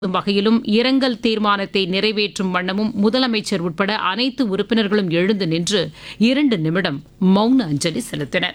வகையிலும் இரங்கல் தீர்மானத்தை நிறைவேற்றும் வண்ணமும் முதலமைச்சர் உட்பட அனைத்து உறுப்பினர்களும் எழுந்து நின்று இரண்டு நிமிடம் மௌன அஞ்சலி செலுத்தினர்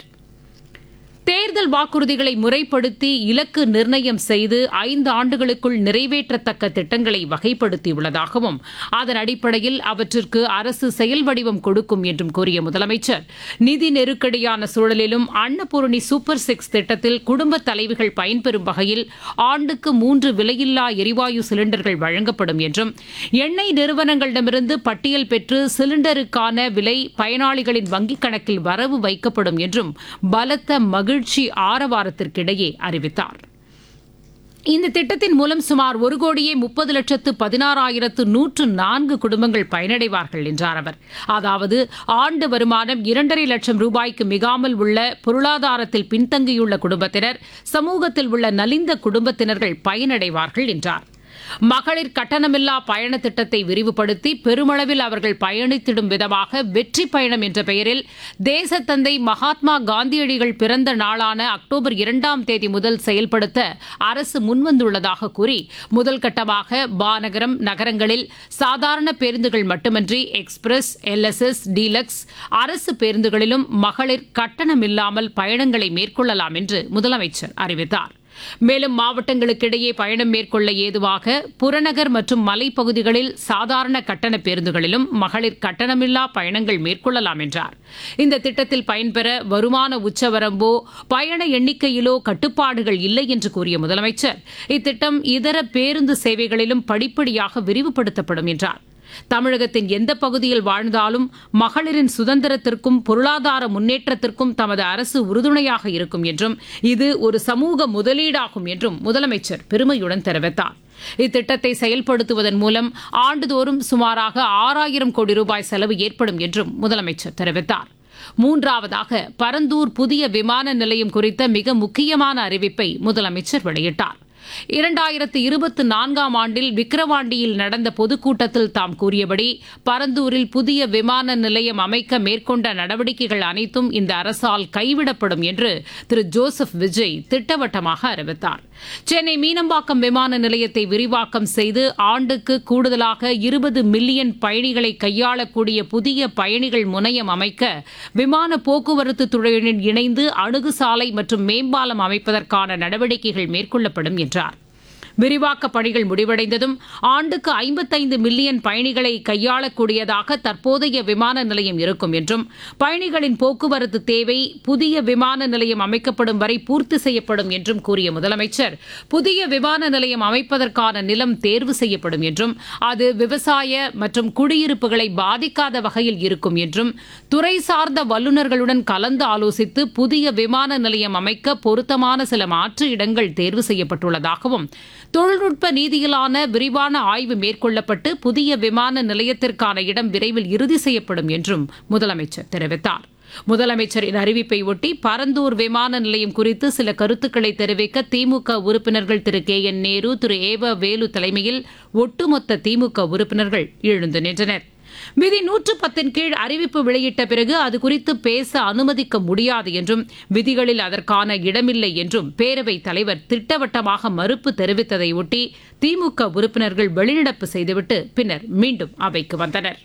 தேர்தல் வாக்குறுதிகளை முறைப்படுத்தி இலக்கு நிர்ணயம் செய்து ஐந்து ஆண்டுகளுக்குள் நிறைவேற்றத்தக்க திட்டங்களை வகைப்படுத்தியுள்ளதாகவும் அதன் அடிப்படையில் அவற்றிற்கு அரசு செயல் வடிவம் கொடுக்கும் என்றும் கூறிய முதலமைச்சர் நிதி நெருக்கடியான சூழலிலும் அன்னபூரணி சூப்பர் சிக்ஸ் திட்டத்தில் குடும்ப தலைவிகள் பயன்பெறும் வகையில் ஆண்டுக்கு மூன்று விலையில்லா எரிவாயு சிலிண்டர்கள் வழங்கப்படும் என்றும் எண்ணெய் நிறுவனங்களிடமிருந்து பட்டியல் பெற்று சிலிண்டருக்கான விலை பயனாளிகளின் வங்கிக் கணக்கில் வரவு வைக்கப்படும் என்றும் பலத்த மகிழ்ச்சி ஆரவாரத்திற்கிடையே அறிவித்தார் இந்த திட்டத்தின் மூலம் சுமார் ஒரு கோடியே முப்பது லட்சத்து பதினாறாயிரத்து நூற்று நான்கு குடும்பங்கள் பயனடைவார்கள் என்றார் அவர் அதாவது ஆண்டு வருமானம் இரண்டரை லட்சம் ரூபாய்க்கு மிகாமல் உள்ள பொருளாதாரத்தில் பின்தங்கியுள்ள குடும்பத்தினர் சமூகத்தில் உள்ள நலிந்த குடும்பத்தினர்கள் பயனடைவார்கள் என்றார் மகளிர் கட்டணமில்லா பயண திட்டத்தை விரிவுபடுத்தி பெருமளவில் அவர்கள் பயணித்திடும் விதமாக வெற்றி பயணம் என்ற பெயரில் தேசத்தந்தை மகாத்மா காந்தியடிகள் பிறந்த நாளான அக்டோபர் இரண்டாம் தேதி முதல் செயல்படுத்த அரசு முன்வந்துள்ளதாக கூறி முதல் கட்டமாக பாநகரம் நகரங்களில் சாதாரண பேருந்துகள் மட்டுமன்றி எக்ஸ்பிரஸ் எல்எஸ்எஸ் டீலக்ஸ் அரசு பேருந்துகளிலும் மகளிர் கட்டணமில்லாமல் பயணங்களை மேற்கொள்ளலாம் என்று முதலமைச்சர் அறிவித்தார் மேலும் மாவட்டங்களுக்கிடையே பயணம் மேற்கொள்ள ஏதுவாக புறநகர் மற்றும் மலைப்பகுதிகளில் சாதாரண கட்டண பேருந்துகளிலும் மகளிர் கட்டணமில்லா பயணங்கள் மேற்கொள்ளலாம் என்றார் இந்த திட்டத்தில் பயன்பெற வருமான உச்சவரம்போ பயண எண்ணிக்கையிலோ கட்டுப்பாடுகள் இல்லை என்று கூறிய முதலமைச்சர் இத்திட்டம் இதர பேருந்து சேவைகளிலும் படிப்படியாக விரிவுபடுத்தப்படும் என்றார் தமிழகத்தின் எந்த பகுதியில் வாழ்ந்தாலும் மகளிரின் சுதந்திரத்திற்கும் பொருளாதார முன்னேற்றத்திற்கும் தமது அரசு உறுதுணையாக இருக்கும் என்றும் இது ஒரு சமூக முதலீடாகும் என்றும் முதலமைச்சர் பெருமையுடன் தெரிவித்தார் இத்திட்டத்தை செயல்படுத்துவதன் மூலம் ஆண்டுதோறும் சுமாராக ஆறாயிரம் கோடி ரூபாய் செலவு ஏற்படும் என்றும் முதலமைச்சர் தெரிவித்தார் மூன்றாவதாக பரந்தூர் புதிய விமான நிலையம் குறித்த மிக முக்கியமான அறிவிப்பை முதலமைச்சர் வெளியிட்டார் இரண்டாயிரத்து இருபத்தி நான்காம் ஆண்டில் விக்கிரவாண்டியில் நடந்த பொதுக்கூட்டத்தில் தாம் கூறியபடி பரந்தூரில் புதிய விமான நிலையம் அமைக்க மேற்கொண்ட நடவடிக்கைகள் அனைத்தும் இந்த அரசால் கைவிடப்படும் என்று திரு ஜோசப் விஜய் திட்டவட்டமாக அறிவித்தார் சென்னை மீனம்பாக்கம் விமான நிலையத்தை விரிவாக்கம் செய்து ஆண்டுக்கு கூடுதலாக இருபது மில்லியன் பயணிகளை கையாளக்கூடிய புதிய பயணிகள் முனையம் அமைக்க விமான போக்குவரத்து துறையுடன் இணைந்து அணுகுசாலை மற்றும் மேம்பாலம் அமைப்பதற்கான நடவடிக்கைகள் மேற்கொள்ளப்படும் என்றார் விரிவாக்க பணிகள் முடிவடைந்ததும் ஆண்டுக்கு ஐம்பத்தைந்து மில்லியன் பயணிகளை கையாளக்கூடியதாக தற்போதைய விமான நிலையம் இருக்கும் என்றும் பயணிகளின் போக்குவரத்து தேவை புதிய விமான நிலையம் அமைக்கப்படும் வரை பூர்த்தி செய்யப்படும் என்றும் கூறிய முதலமைச்சர் புதிய விமான நிலையம் அமைப்பதற்கான நிலம் தேர்வு செய்யப்படும் என்றும் அது விவசாய மற்றும் குடியிருப்புகளை பாதிக்காத வகையில் இருக்கும் என்றும் துறை சார்ந்த வல்லுநர்களுடன் கலந்து ஆலோசித்து புதிய விமான நிலையம் அமைக்க பொருத்தமான சில மாற்று இடங்கள் தேர்வு செய்யப்பட்டுள்ளதாகவும் தொழில்நுட்ப நீதியிலான விரிவான ஆய்வு மேற்கொள்ளப்பட்டு புதிய விமான நிலையத்திற்கான இடம் விரைவில் இறுதி செய்யப்படும் என்றும் முதலமைச்சர் தெரிவித்தார் முதலமைச்சரின் அறிவிப்பை ஒட்டி பரந்தூர் விமான நிலையம் குறித்து சில கருத்துக்களை தெரிவிக்க திமுக உறுப்பினர்கள் திரு கே என் நேரு திரு ஏவ வேலு தலைமையில் ஒட்டுமொத்த திமுக உறுப்பினர்கள் எழுந்து நின்றனர் விதி நூற்று பத்தின் கீழ் அறிவிப்பு வெளியிட்ட பிறகு அது குறித்து பேச அனுமதிக்க முடியாது என்றும் விதிகளில் அதற்கான இடமில்லை என்றும் பேரவைத் தலைவர் திட்டவட்டமாக மறுப்பு தெரிவித்ததை ஒட்டி திமுக உறுப்பினர்கள் வெளிநடப்பு செய்துவிட்டு பின்னர் மீண்டும் அவைக்கு வந்தனர்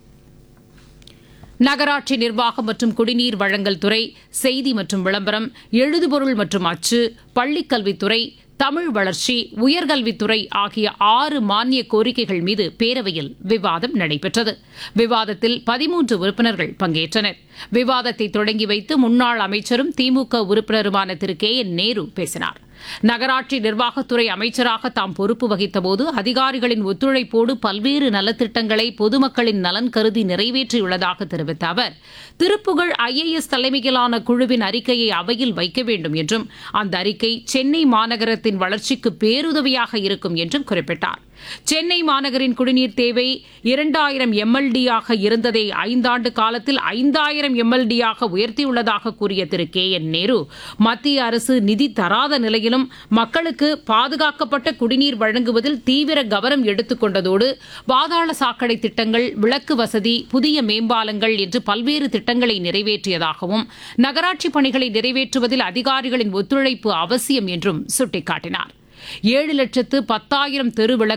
நகராட்சி நிர்வாகம் மற்றும் குடிநீர் வழங்கல் துறை செய்தி மற்றும் விளம்பரம் எழுதுபொருள் மற்றும் அச்சு பள்ளிக்கல்வித்துறை தமிழ் வளர்ச்சி உயர்கல்வித்துறை ஆகிய ஆறு மானிய கோரிக்கைகள் மீது பேரவையில் விவாதம் நடைபெற்றது விவாதத்தில் பதிமூன்று உறுப்பினர்கள் பங்கேற்றனர் விவாதத்தை தொடங்கி வைத்து முன்னாள் அமைச்சரும் திமுக உறுப்பினருமான திரு கே என் நேரு பேசினார் நகராட்சி நிர்வாகத்துறை அமைச்சராக தாம் பொறுப்பு வகித்தபோது அதிகாரிகளின் ஒத்துழைப்போடு பல்வேறு நலத்திட்டங்களை பொதுமக்களின் நலன் கருதி நிறைவேற்றியுள்ளதாக தெரிவித்த அவர் திருப்புகழ் ஐஏஎஸ் தலைமையிலான குழுவின் அறிக்கையை அவையில் வைக்க வேண்டும் என்றும் அந்த அறிக்கை சென்னை மாநகரத்தின் வளர்ச்சிக்கு பேருதவியாக இருக்கும் என்றும் குறிப்பிட்டார் சென்னை மாநகரின் குடிநீர் தேவை இரண்டாயிரம் எம்எல்டியாக இருந்ததை ஐந்தாண்டு காலத்தில் ஐந்தாயிரம் எம்எல்டியாக உயர்த்தியுள்ளதாக கூறிய திரு கே என் நேரு மத்திய அரசு நிதி தராத நிலையிலும் மக்களுக்கு பாதுகாக்கப்பட்ட குடிநீர் வழங்குவதில் தீவிர கவனம் எடுத்துக் கொண்டதோடு பாதாள சாக்கடை திட்டங்கள் விளக்கு வசதி புதிய மேம்பாலங்கள் என்று பல்வேறு திட்டங்களை நிறைவேற்றியதாகவும் நகராட்சி பணிகளை நிறைவேற்றுவதில் அதிகாரிகளின் ஒத்துழைப்பு அவசியம் என்றும் சுட்டிக்காட்டினார் ஏழு லட்சத்து பத்தாயிரம் தெருவிளக்கு